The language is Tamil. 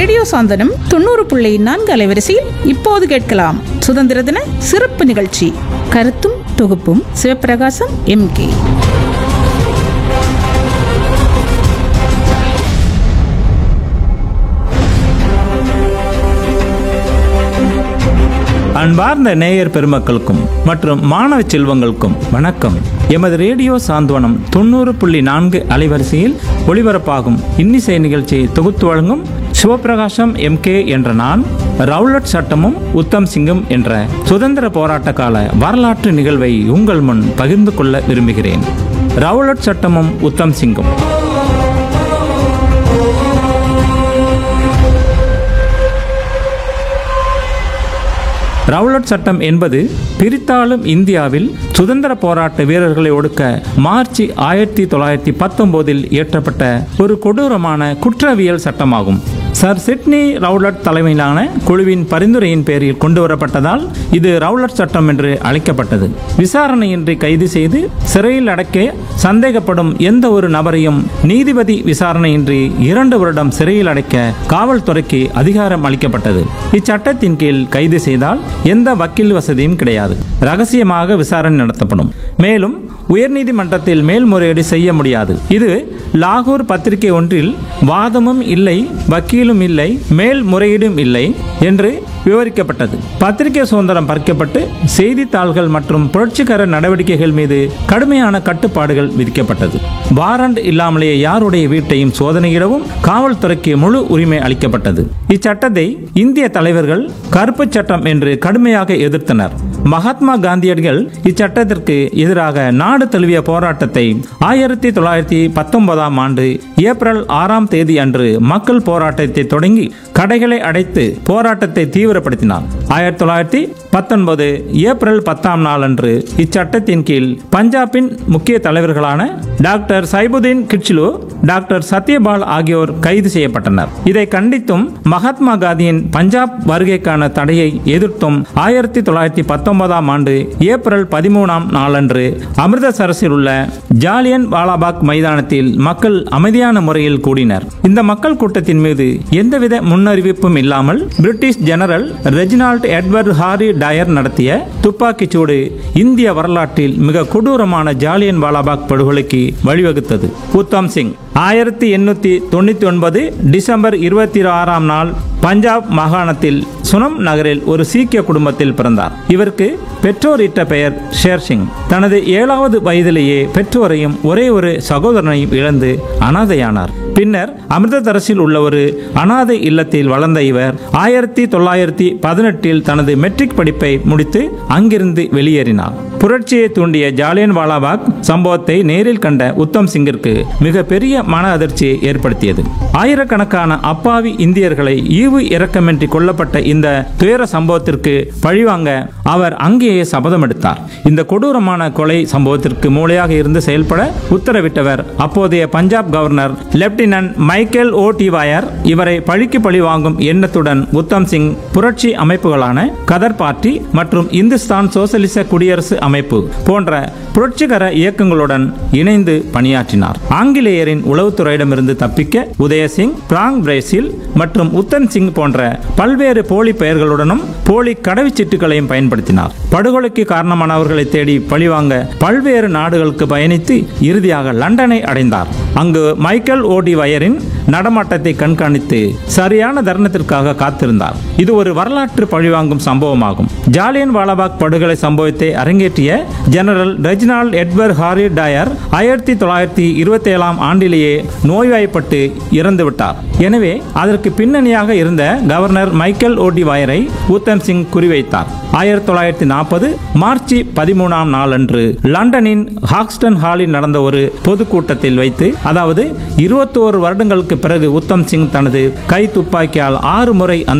ரேடியோ சாந்தனம் தொண்ணூறு புள்ளி நான்கு அலைவரிசையில் இப்போது கேட்கலாம் சுதந்திர தின சிறப்பு நிகழ்ச்சி கருத்தும் தொகுப்பும் சிவப்பிரகாசம் எம் கே அன்பார்ந்த நேயர் பெருமக்களுக்கும் மற்றும் மாணவ செல்வங்களுக்கும் வணக்கம் எமது ரேடியோ சாந்தவனம் தொண்ணூறு புள்ளி நான்கு அலைவரிசையில் ஒளிபரப்பாகும் இன்னிசை நிகழ்ச்சியை தொகுத்து வழங்கும் சிவபிரகாசம் எம்கே என்ற நான் ரவுலட் சட்டமும் உத்தம் சிங்கும் என்ற சுதந்திர போராட்ட கால வரலாற்று நிகழ்வை உங்கள் முன் பகிர்ந்து கொள்ள விரும்புகிறேன் ரவுலட் சட்டமும் உத்தம் சிங்கும் ரவுலட் சட்டம் என்பது பிரித்தாளும் இந்தியாவில் சுதந்திர போராட்ட வீரர்களை ஒடுக்க மார்ச் ஆயிரத்தி தொள்ளாயிரத்தி பத்தொன்பதில் இயற்றப்பட்ட ஒரு கொடூரமான குற்றவியல் சட்டமாகும் சர் சிட்னி ரவுலட் தலைமையிலான குழுவின் பரிந்துரையின் பேரில் கொண்டு வரப்பட்டதால் இது ரவுலட் சட்டம் என்று அழைக்கப்பட்டது விசாரணையின்றி கைது செய்து சிறையில் அடைக்க சந்தேகப்படும் எந்த ஒரு நபரையும் நீதிபதி விசாரணையின்றி இரண்டு வருடம் சிறையில் அடைக்க காவல்துறைக்கு அதிகாரம் அளிக்கப்பட்டது இச்சட்டத்தின் கீழ் கைது செய்தால் எந்த வக்கீல் வசதியும் கிடையாது ரகசியமாக விசாரணை நடத்தப்படும் மேலும் உயர்நீதிமன்றத்தில் மேல்முறையீடு செய்ய முடியாது இது லாகூர் பத்திரிகை ஒன்றில் வாதமும் இல்லை வக்கீலும் இல்லை மேல்முறையீடும் இல்லை என்று விவரிக்கப்பட்டது பத்திரிகை சுதந்திரம் பறிக்கப்பட்டு செய்தித்தாள்கள் மற்றும் புரட்சிகர நடவடிக்கைகள் மீது கடுமையான கட்டுப்பாடுகள் விதிக்கப்பட்டது வாரண்ட் இல்லாமலேயே யாருடைய வீட்டையும் சோதனையிடவும் காவல்துறைக்கு முழு உரிமை அளிக்கப்பட்டது இச்சட்டத்தை இந்திய தலைவர்கள் கருப்பு சட்டம் என்று கடுமையாக எதிர்த்தனர் மகாத்மா காந்தியடிகள் இச்சட்டத்திற்கு எதிராக நாடு தழுவிய போராட்டத்தை ஆயிரத்தி தொள்ளாயிரத்தி பத்தொன்பதாம் ஆண்டு ஏப்ரல் ஆறாம் தேதி அன்று மக்கள் போராட்டத்தை தொடங்கி கடைகளை அடைத்து போராட்டத்தை தீவிரப்படுத்தினார் ஆயிரத்தி தொள்ளாயிரத்தி பத்தொன்பது ஏப்ரல் பத்தாம் நாள் அன்று இச்சட்டத்தின் கீழ் பஞ்சாபின் முக்கிய தலைவர்களான டாக்டர் சைபுதீன் கிட்சிலு டாக்டர் சத்யபால் ஆகியோர் கைது செய்யப்பட்டனர் இதை கண்டித்தும் மகாத்மா காந்தியின் பஞ்சாப் வருகைக்கான தடையை எதிர்த்தும் ஆயிரத்தி தொள்ளாயிரத்தி பத்தொன்பதாம் ஆண்டு ஏப்ரல் பதிமூணாம் நாளன்று அமிர்தசரஸில் உள்ள ஜாலியன் வாலாபாக் மைதானத்தில் மக்கள் அமைதியான முறையில் கூடினர் இந்த மக்கள் கூட்டத்தின் மீது எந்தவித முன்னறிவிப்பும் இல்லாமல் British general Reginald Edward Harry Dyer நடத்திய துப்பாக்கிச் சூடு இந்திய வரலாற்றில் மிக கொடூரமான ஜாலியன் வாலாபாக் படுகொலைக்கு வழிவகுத்தது உத்தம் சிங் ஆயிரத்தி எண்ணூத்தி தொண்ணூத்தி ஒன்பது டிசம்பர் இருபத்தி ஆறாம் நாள் பஞ்சாப் மாகாணத்தில் சுனம் நகரில் ஒரு சீக்கிய குடும்பத்தில் பிறந்தார் இவருக்கு பெற்றோர் இட்ட பெயர் ஷேர் சிங் தனது ஏழாவது வயதிலேயே பெற்றோரையும் ஒரே ஒரு சகோதரனையும் இழந்து அனாதையானார் பின்னர் அமிர்தசரஸில் உள்ள ஒரு அனாதை இல்லத்தில் வளர்ந்த இவர் ஆயிரத்தி தொள்ளாயிரத்தி பதினெட்டில் தனது மெட்ரிக் படிப்பை முடித்து அங்கிருந்து வெளியேறினார் புரட்சியை தூண்டிய ஜாலியன் வாலாபாக் சம்பவத்தை நேரில் கண்ட உத்தம் சிங்கிற்கு மிக பெரிய மன அதிர்ச்சியை ஏற்படுத்தியது ஆயிரக்கணக்கான அப்பாவி இந்தியர்களை ஈவு இரக்கமின்றி கொல்லப்பட்ட இந்த துயர சம்பவத்திற்கு பழிவாங்க அவர் அங்கேயே சபதம் எடுத்தார் இந்த கொடூரமான கொலை சம்பவத்திற்கு மூளையாக இருந்து செயல்பட உத்தரவிட்டவர் அப்போதைய Punjab governor lieutenant Michael O'Dwyer இவரை பழிக்கு பழி வாங்கும் எண்ணத்துடன் உத்தம் சிங் புரட்சி அமைப்புகளான கதர் பார்ட்டி மற்றும் இந்துஸ்தான் சோசலிச குடியரசு அமைப்பு போன்ற புரட்சிகர இயக்கங்களுடன் இணைந்து பணியாற்றினார் ஆங்கிலேயரின் உளவுத்துறையிடமிருந்து தப்பிக்க உதயசிங் பிராங் பிரேசில் மற்றும் உத்தன் சிங் போன்ற பல்வேறு போலி பெயர்களுடனும் போலி கடவுச்சீட்டுகளையும் பயன்படுத்தினார் படுகொலைக்கு காரணமானவர்களை தேடி பழிவாங்க பல்வேறு நாடுகளுக்கு பயணித்து இறுதியாக லண்டனை அடைந்தார் அங்கு மைக்கேல் ஓடி வயரின் நடமாட்டத்தை கண்காணித்து சரியான தருணத்திற்காக காத்திருந்தார் இது ஒரு வரலாற்று பழிவாங்கும் சம்பவமாகும் ஜாலியன் வாலாபாக் படுகொலை சம்பவத்தை அரங்கேற்றிய general Reginald Edward Harry Dyer ஆயிரத்தி தொள்ளாயிரத்தி இருபத்தி ஏழாம் ஆண்டிலேயே நோய்வாய்ப்பட்டு இறந்து விட்டார் எனவே அதற்கு பின்னணியாக இருந்த கவர்னர் மைக்கேல் ஓடி வயரை உத்தம் சிங் குறிவைத்தார் ஆயிரத்தி தொள்ளாயிரத்தி நாற்பது மார்ச் பதிமூணாம் நாளன்று லண்டனின் ஹாக்ஸ்டன் ஹாலில் நடந்த ஒரு பொதுக்கூட்டத்தில் வைத்து அதாவது இருபத்தோரு வருடங்களுக்கு பிறகு உத்தம் சிங் தனது கை துப்பாக்கியால் ஆறு முறை அந்த